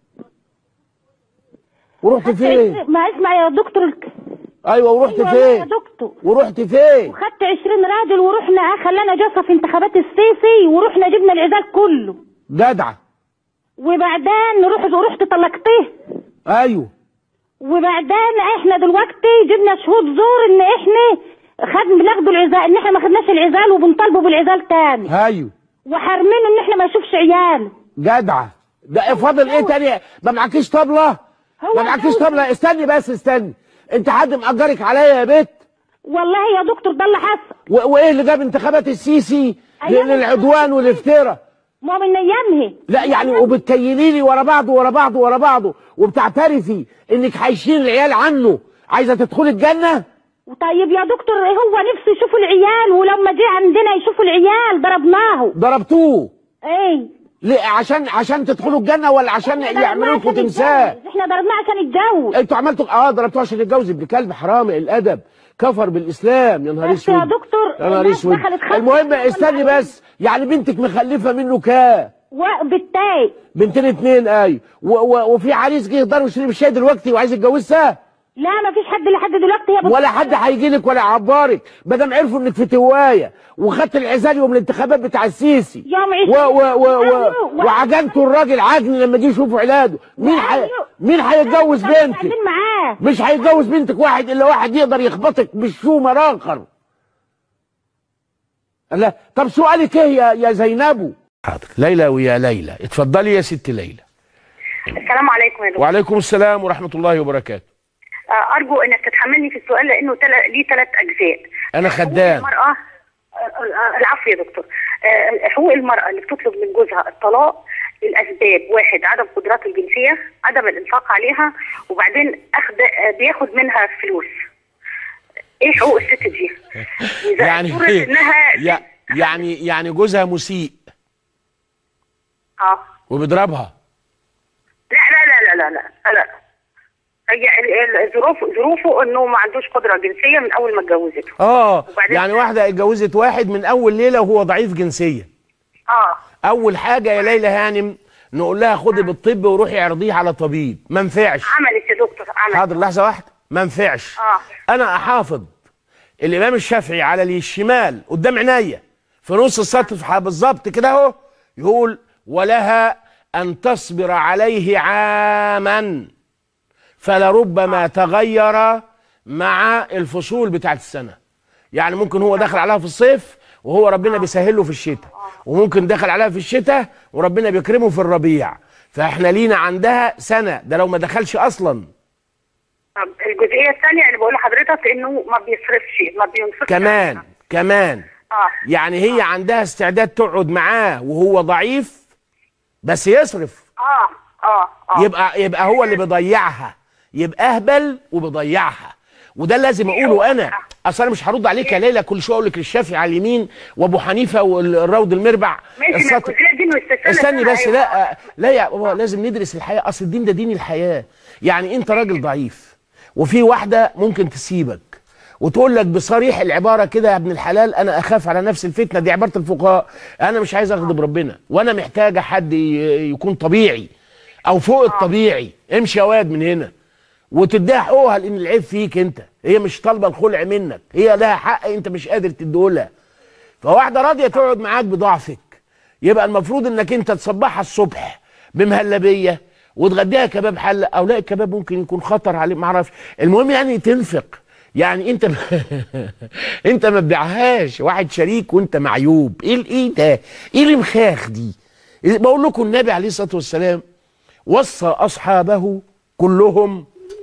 ورحت فين ما اسمع يا دكتور الك- ايوه ورحت أيوة يا فين دكتور ورحت فين وخدت 20 راجل ورحنا آه، خلانا جلسه في انتخابات السيسي ورحنا جبنا العزال كله جدعه وبعدين رحت رحت طلقتيه ايوه وبعدين احنا دلوقتي جبنا شهود زور ان احنا خد بناخدوا العزال ان احنا ما خدناش العزال وبنطالبوا بالعزال تاني ايوه وحارمينه ان احنا ما نشوفش عياله جدعه ده فاضل ايه تاني ما معكيش طبله هو ما معكيش الجوز- طبله استني بس استني انت حد مأجرك عليا يا بت والله يا دكتور ده اللي حصل و- وايه اللي جاب انتخابات السيسي أيام للعدوان والافتراء ما من ايامها لا يعني وبتكيلي لي ورا بعضه ورا بعضه ورا بعضه وبتعترفي انك هيشيل العيال عنه عايزه تدخلي الجنه طيب يا دكتور هو نفسه يشوفوا العيال ولما جه عندنا يشوفوا العيال ضربناه ضربتوه ايه ليه عشان عشان تدخلوا الجنه ولا عشان إحنا يعملوا ضربناه لكم عشان تمثال يتجوز. احنا ضربناه عشان يتجوز انتوا عملتوا اه ضربتوه عشان يتجوز ابن كلب حرامي الادب كفر بالاسلام يا نهار بس اسود يا دكتور يا نهار الناس اسود دخلت خمسة المهم ولا استني حاجة. بس يعني بنتك مخلفه منه كام وبالتالي بنتين اتنين اي و و وفي عريس جه يقدر يشرب الشاي دلوقتي وعايز يتجوزها لا ما فيش حد لحد دلوقتي هي بت- ولا حد هيجي لك ولا يعبرك ما دام عرفوا انك في توايه وخدت العزال يوم الانتخابات بتاع السيسي يوم و عشرين و و و و- وعجنتوا الراجل عجن لما جه يشوفوا علاجه مين حي... وأيوه. مين هيتجوز كانوا بنتك قاعدين معاه مش هيتجوز بنتك واحد الا واحد يقدر يخبطك بالشومر اخر لا طب سؤالك ايه يا يا زينبو حاضر ليلى ويا ليلى اتفضلي يا ست ليلى السلام عليكم يا دكتور وعليكم السلام ورحمه الله وبركاته آه، ارجو انك تتحملني في السؤال لانه تل... ليه ثلاث اجزاء انا حقوق خدام المراه آه، آه، العفو يا دكتور آه، حقوق المراه اللي بتطلب من جوزها الطلاق للاسباب واحد عدم قدراته الجنسيه عدم الانفاق عليها وبعدين اخذ آه، بياخد منها فلوس ايه حقوق الست دي؟ إذا يعني اضطرت انها يع- يعني يعني جوزها مسيء اه وبيضربها لا لا لا لا لا لا لا هي ال- ال- ظروفه ظروفه انه ما عندوش قدره جنسيه من اول ما اتجوزته اه وبعدين- يعني واحده اتجوزت واحد من اول ليله وهو ضعيف جنسيا اه اول حاجه يا ليلى هانم نقول لها خدي بالطب وروحي اعرضيه على طبيب ما نفعش عملت يا دكتور عملت حاضر لحظه واحده ما نفعش اه انا احافظ الامام الشافعي على الشمال قدام عينيا في نص السطر بالظبط كده اهو يقول ولها ان تصبر عليه عاما فلربما تغير مع الفصول بتاعت السنه يعني ممكن هو داخل عليها في الصيف وهو ربنا بيسهله في الشتاء وممكن داخل عليها في الشتاء وربنا بيكرمه في الربيع فاحنا لينا عندها سنه ده لو ما دخلش اصلا طب الجزئيه الثانيه اللي بقول لحضرتك انه ما بيصرفش ما بينفقش كمان كمان اه يعني هي عندها استعداد تقعد معاه وهو ضعيف بس يصرف اه اه اه يبقى يبقى هو اللي بيضيعها يبقى اهبل وبيضيعها وده لازم اقوله انا اصل انا مش هرد عليك يا ليلى كل شويه اقول لك الشافعي على اليمين وابو حنيفه والروض المربع ماشي ما السطر الجزئيه دي مستثنى استني منها، بس أيوة. لا لا يا بابا لازم ندرس الحياه اصل الدين ده دين الحياه يعني انت راجل ضعيف وفي واحده ممكن تسيبك وتقول لك بصريح العباره كده يا ابن الحلال انا اخاف على نفس الفتنه دي عباره الفقهاء انا مش عايز اغضب ربنا وانا محتاجه حد ي- يكون طبيعي او فوق الطبيعي امشي يا واد من هنا وتديها حقوقها لان العيب فيك انت هي مش طالبه الخلع منك هي لها حق انت مش قادر تديهولها فواحده راضيه تقعد معاك بضعفك يبقى المفروض انك انت تصبحها الصبح بمهلبيه وتغديها كباب حله او لا الكباب ممكن يكون خطر عليه ما اعرفش المهم يعني تنفق يعني انت انت ما تبيعهاش واحد شريك وانت معيوب ايه ال- ايه ده ايه المخاخ دي بقول لكم النبي عليه الصلاه والسلام وصى اصحابه كلهم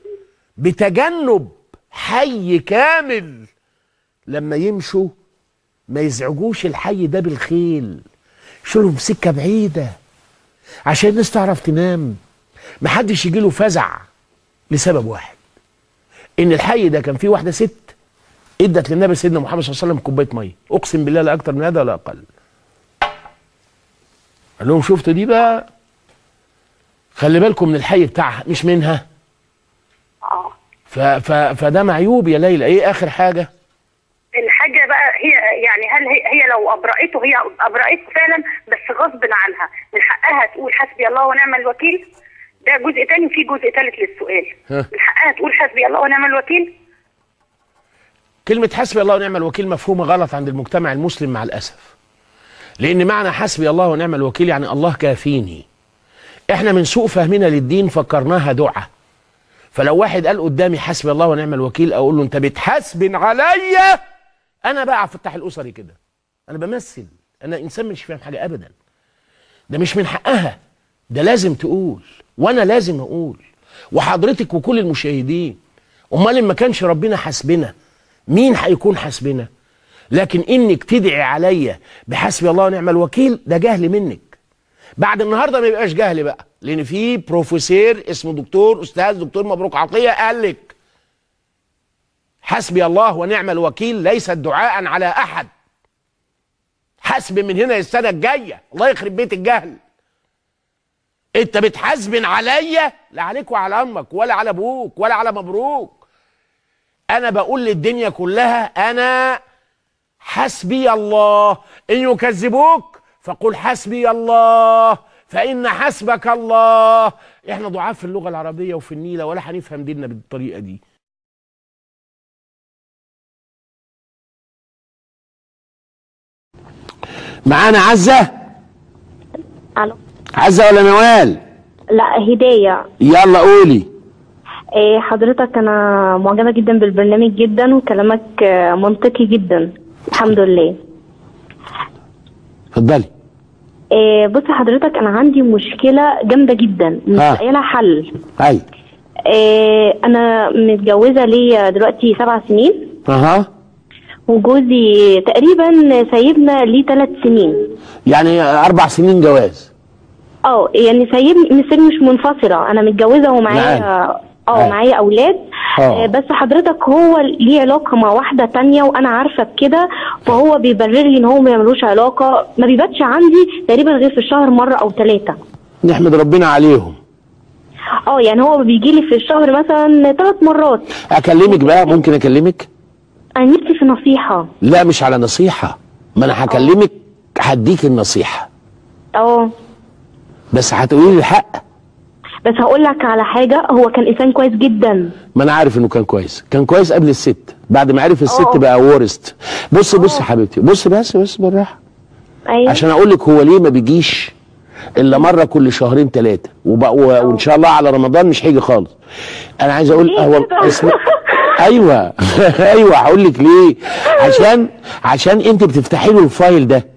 بتجنب حي كامل لما يمشوا ما يزعجوش الحي ده بالخيل شيلهم سكه بعيده عشان الناس تعرف تنام محدش يجي له فزع لسبب واحد ان الحي ده كان فيه واحده ست ادت للنبي سيدنا محمد صلى الله عليه وسلم كوبايه ميه اقسم بالله لا اكتر من هذا ولا اقل قال لهم شفتوا دي بقى خلي بالكم من الحي بتاعها مش منها اه ف ف فده معيوب يا ليلى ايه اخر حاجه الحاجه بقى هي يعني هل هي, هي لو ابرأته هي ابرأته فعلا بس غصب عنها من حقها تقول حسبي الله ونعم الوكيل ده جزء تاني وفي جزء ثالث للسؤال ها. من حقها تقول حسبي الله ونعم الوكيل كلمة حسبي الله ونعم الوكيل مفهومة غلط عند المجتمع المسلم مع الأسف لأن معنى حسبي الله ونعم الوكيل يعني الله كافيني احنا من سوء فهمنا للدين فكرناها دعاء فلو واحد قال قدامي حسبي الله ونعم الوكيل اقول له انت بتحاسبن عليا انا بقى عبد الفتاح الاسري كده انا بمثل انا انسان مش فاهم حاجه ابدا ده مش من حقها ده لازم تقول وانا لازم اقول وحضرتك وكل المشاهدين امال ما كانش ربنا حاسبنا مين هيكون حاسبنا لكن انك تدعي عليا بحسبي الله ونعم الوكيل ده جهل منك بعد النهارده ما يبقاش جهل بقى لان في بروفيسور اسمه دكتور استاذ دكتور مبروك عطيه قال لك حسبي الله ونعم الوكيل ليست دعاء على احد حسب من هنا السنه الجايه الله يخرب بيت الجهل انت بتحاسبن عليا لا عليك وعلى امك ولا على ابوك ولا على مبروك انا بقول للدنيا كلها انا حسبي الله ان يكذبوك فقل حسبي الله فان حسبك الله احنا ضعاف في اللغه العربيه وفي النيله ولا هنفهم ديننا بالطريقه دي معانا عزه الو عزه ولا نوال لا هدايه يلا قولي إيه حضرتك انا معجبه جدا بالبرنامج جدا وكلامك آه، منطقي جدا الحمد لله اتفضلي إيه بص حضرتك انا عندي مشكله جامده جدا مش آه. لاقيه لها حل اي إيه انا متجوزه ليا دلوقتي سبع سنين اها وجوزي تقريبا سايبنا ليه ثلاث سنين يعني اربع سنين جواز اه يعني سايبني مش سايبني مش منفصله انا متجوزه ومعايا معاك. اه معاك. معايا اولاد آه. آه، بس حضرتك هو ليه علاقه مع واحده تانية وانا عارفه بكده فهو بيبرر لي ان هو ما يعملوش علاقه ما بيباتش عندي تقريبا غير في الشهر مره او ثلاثه نحمد ربنا عليهم اه يعني هو بيجي لي في الشهر مثلا ثلاث مرات اكلمك بقى ممكن اكلمك انا نفسي في نصيحه لا مش على نصيحه ما انا هكلمك هديك النصيحه اه بس هتقولي لي الحق بس هقول لك على حاجه هو كان انسان كويس جدا ما انا عارف انه كان كويس كان كويس قبل الست بعد ما عرف الست أه. بقى وورست بص بص يا حبيبتي بص بس بس بالراحه ايوه عشان اقول لك هو ليه ما بيجيش الا مره كل شهرين ثلاثه وان شاء الله على رمضان مش هيجي خالص انا عايز اقول ليه هو كده؟ اسم ايوه ايوه هقول لك ليه عشان عشان انت بتفتحي له الفايل ده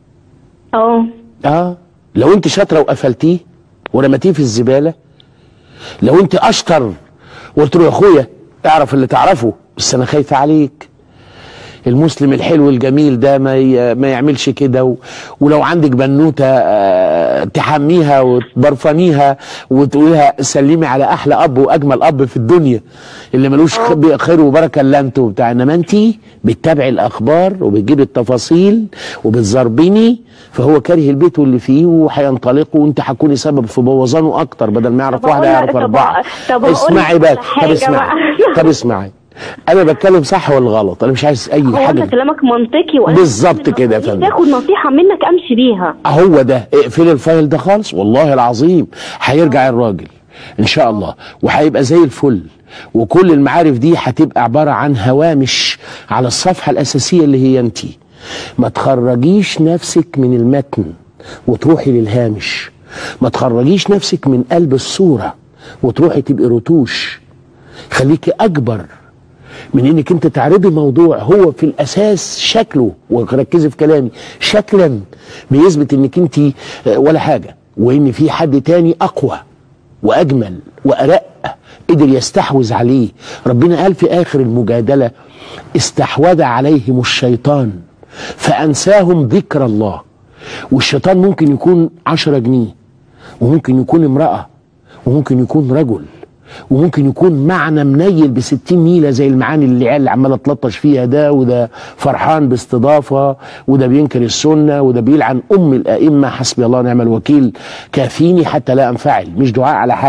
اه اه لو انت شاطره وقفلتيه ورمتيه في الزباله لو انت اشطر وقلت له يا اخويا اعرف اللي تعرفه بس انا خايفه عليك المسلم الحلو الجميل ده ما ي... ما يعملش كده و... ولو عندك بنوته آه، تحميها وتبرفنيها وتقولها سلمي على احلى اب واجمل اب في الدنيا اللي ملوش خ- خير وبركه الا انت وبتاع انما انت بتتابعي الاخبار وبتجيبي التفاصيل وبتزربني فهو كاره البيت واللي فيه وهينطلقوا وانت هتكوني سبب في بوظانه اكتر بدل ما يعرف طب واحده أقول- يعرف طب- اربعه طب هقول اسمعي لك بقى على طب حاجة اسمعي بقى. طب اسمعي انا بتكلم صح ولا غلط انا مش عايز اي هو حاجه انت كلامك منطقي وانا بالظبط كده يا فندم تاخد نصيحه منك امشي بيها هو ده اقفل الفايل ده خالص والله العظيم هيرجع الراجل ان شاء الله وهيبقى زي الفل وكل المعارف دي هتبقى عبارة عن هوامش على الصفحة الأساسية اللي هي انت ما تخرجيش نفسك من المتن وتروحي للهامش ما تخرجيش نفسك من قلب الصورة وتروحي تبقي رتوش خليكي أكبر من انك انت تعرضي موضوع هو في الاساس شكله وركزي في كلامي شكلا بيثبت انك انت آه، ولا حاجه وان في حد تاني اقوى واجمل وارق قدر يستحوذ عليه ربنا قال في اخر المجادله استحوذ عليهم الشيطان فانساهم ذكر الله والشيطان ممكن يكون عشرة جنيه وممكن يكون امرأة وممكن يكون رجل وممكن يكون معنى منيل بستين نيلة زي المعاني اللي العيال اللي عمالة تلطش فيها ده وده فرحان باستضافة وده بينكر السنة وده بيلعن أم الأئمة حسبي الله ونعم الوكيل كافيني حتى لا أنفعل مش دعاء على حد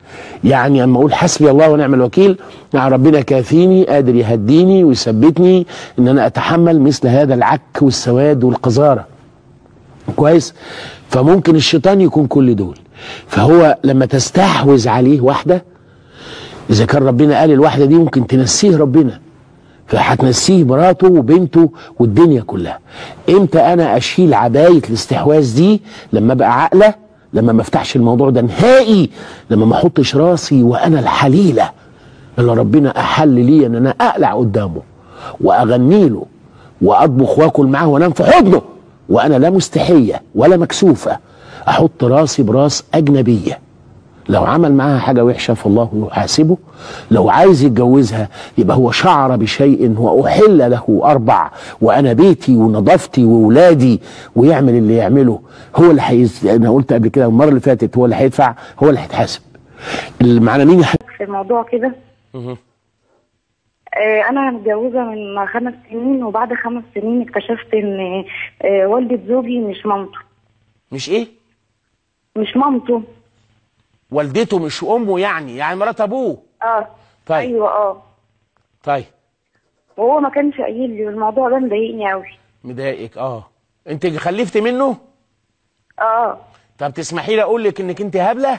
يعني اما اقول حسبي الله ونعم الوكيل يعني ربنا كافيني قادر يهديني ويثبتني ان انا اتحمل مثل هذا العك والسواد والقذاره كويس فممكن الشيطان يكون كل دول فهو لما تستحوذ عليه واحده اذا كان ربنا قال الواحده دي ممكن تنسيه ربنا فهتنسيه مراته وبنته والدنيا كلها امتى انا اشيل عبايه الاستحواذ دي لما ابقى عاقله لما ما افتحش الموضوع ده نهائي لما ما احطش راسي وانا الحليله اللي ربنا احل لي ان انا اقلع قدامه واغني له واطبخ واكل معاه وانام في حضنه وانا لا مستحيه ولا مكسوفه احط راسي براس اجنبيه لو عمل معاها حاجه وحشه فالله يحاسبه لو عايز يتجوزها يبقى هو شعر بشيء واحل له اربع وانا بيتي ونظافتي واولادي ويعمل اللي يعمله هو اللي حيز... انا قلت قبل كده المره اللي فاتت هو اللي هيدفع هو اللي هيتحاسب اللي معانا مين يح... في الموضوع كده آه، انا متجوزه من خمس سنين وبعد خمس سنين اكتشفت ان آه، والدة زوجي مش مامته مش ايه مش مامته والدته مش امه يعني يعني مرات ابوه اه طيب ايوه اه طيب وهو ما كانش قايل لي والموضوع ده مضايقني قوي مضايقك اه انت خلفتي منه اه طب تسمحي لي اقول لك انك انت هبله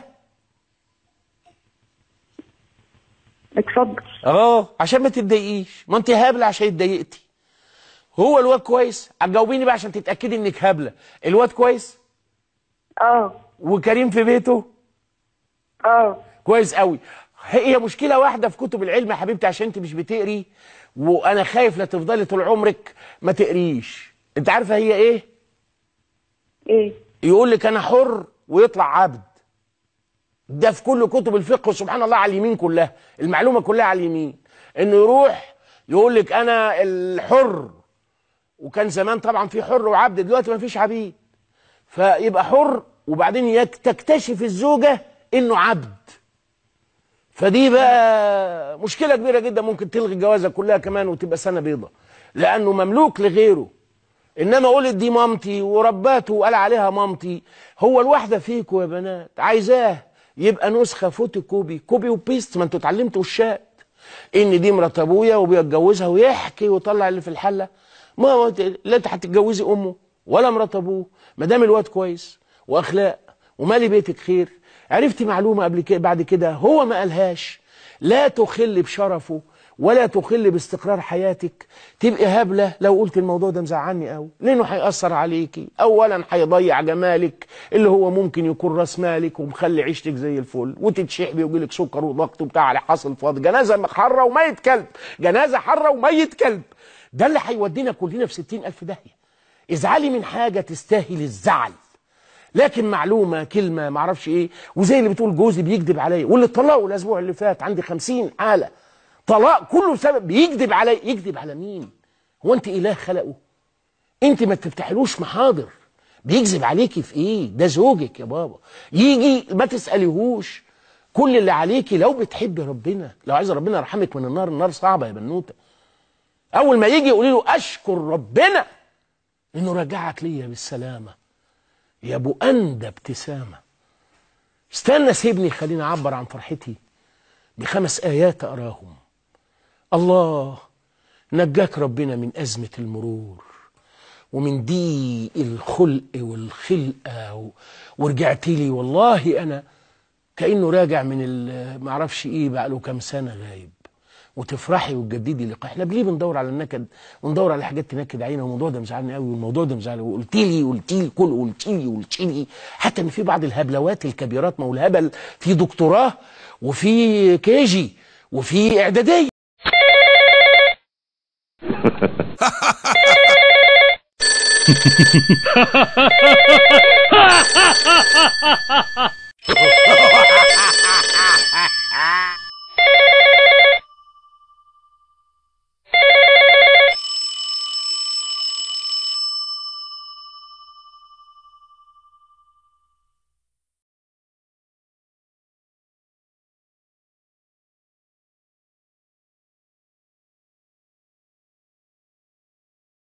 اتفضل اه عشان ما تتضايقيش ما انت هبله عشان اتضايقتي هو الواد كويس هتجاوبيني بقى عشان تتاكدي انك هبله الواد كويس اه وكريم في بيته اه كويس قوي هي مشكله واحده في كتب العلم يا حبيبتي عشان انت مش بتقري وانا خايف لا تفضلي طول عمرك ما تقريش انت عارفه هي ايه ايه يقول لك انا حر ويطلع عبد ده في كل كتب الفقه سبحان الله على اليمين كلها المعلومه كلها على اليمين انه يروح يقول لك انا الحر وكان زمان طبعا في حر وعبد دلوقتي ما فيش عبيد فيبقى حر وبعدين يك- تكتشف الزوجه انه عبد فدي بقى مشكله كبيره جدا ممكن تلغي الجوازه كلها كمان وتبقى سنه بيضه لانه مملوك لغيره انما قلت دي مامتي ورباته وقال عليها مامتي هو الواحده فيكم يا بنات عايزاه يبقى نسخه فوتو كوبي كوبي وبيست ما انتوا اتعلمتوا الشات ان دي مرات ابويا وبيتجوزها ويحكي ويطلع اللي في الحله ما ما ت- لا انت هتتجوزي امه ولا مرات ابوه ما دام الواد كويس واخلاق ومالي بيتك خير عرفتي معلومه قبل كده بعد كده هو ما قالهاش لا تخل بشرفه ولا تخل باستقرار حياتك تبقي هبله لو قلت الموضوع ده مزعلني قوي لانه هيأثر عليكي اولا هيضيع جمالك اللي هو ممكن يكون راس مالك ومخلي عيشتك زي الفل وتتشحبي ويجيلك سكر وضغط وبتاع على حاصل فاضي جنازه حره وميت كلب جنازه حره وميت كلب ده اللي هيودينا كلنا في ستين ألف داهيه ازعلي من حاجه تستاهل الزعل لكن معلومه كلمه معرفش ايه وزي اللي بتقول جوزي بيكذب عليا واللي طلقوا الاسبوع اللي فات عندي خمسين حاله طلاق كله بسبب بيكذب عليا يكذب على مين هو انت اله خلقه انت ما تفتحلوش محاضر بيكذب عليكي في ايه ده زوجك يا بابا يجي ما تساليهوش كل اللي عليكي لو بتحبي ربنا لو عايز ربنا يرحمك من النار النار صعبه يا بنوته اول ما يجي يقولي له اشكر ربنا انه رجعك ليا بالسلامه يا ابو اندى ابتسامه استنى سيبني خليني اعبر عن فرحتي بخمس ايات اراهم الله نجاك ربنا من ازمه المرور ومن ضيق الخلق والخلقه و... ورجعت لي والله انا كانه راجع من ال- معرفش ايه بقى له كام سنه غايب وتفرحي وتجددي لقاء احنا ليه بندور على النكد وندور على حاجات تنكد علينا والموضوع ده مزعلني قوي والموضوع ده مزعلني وقلت لي قلت لي كل قلت لي قلت لي حتى ان في بعض الهبلوات الكبيرات ما هو الهبل في دكتوراه وفي كيجي وفي اعداديه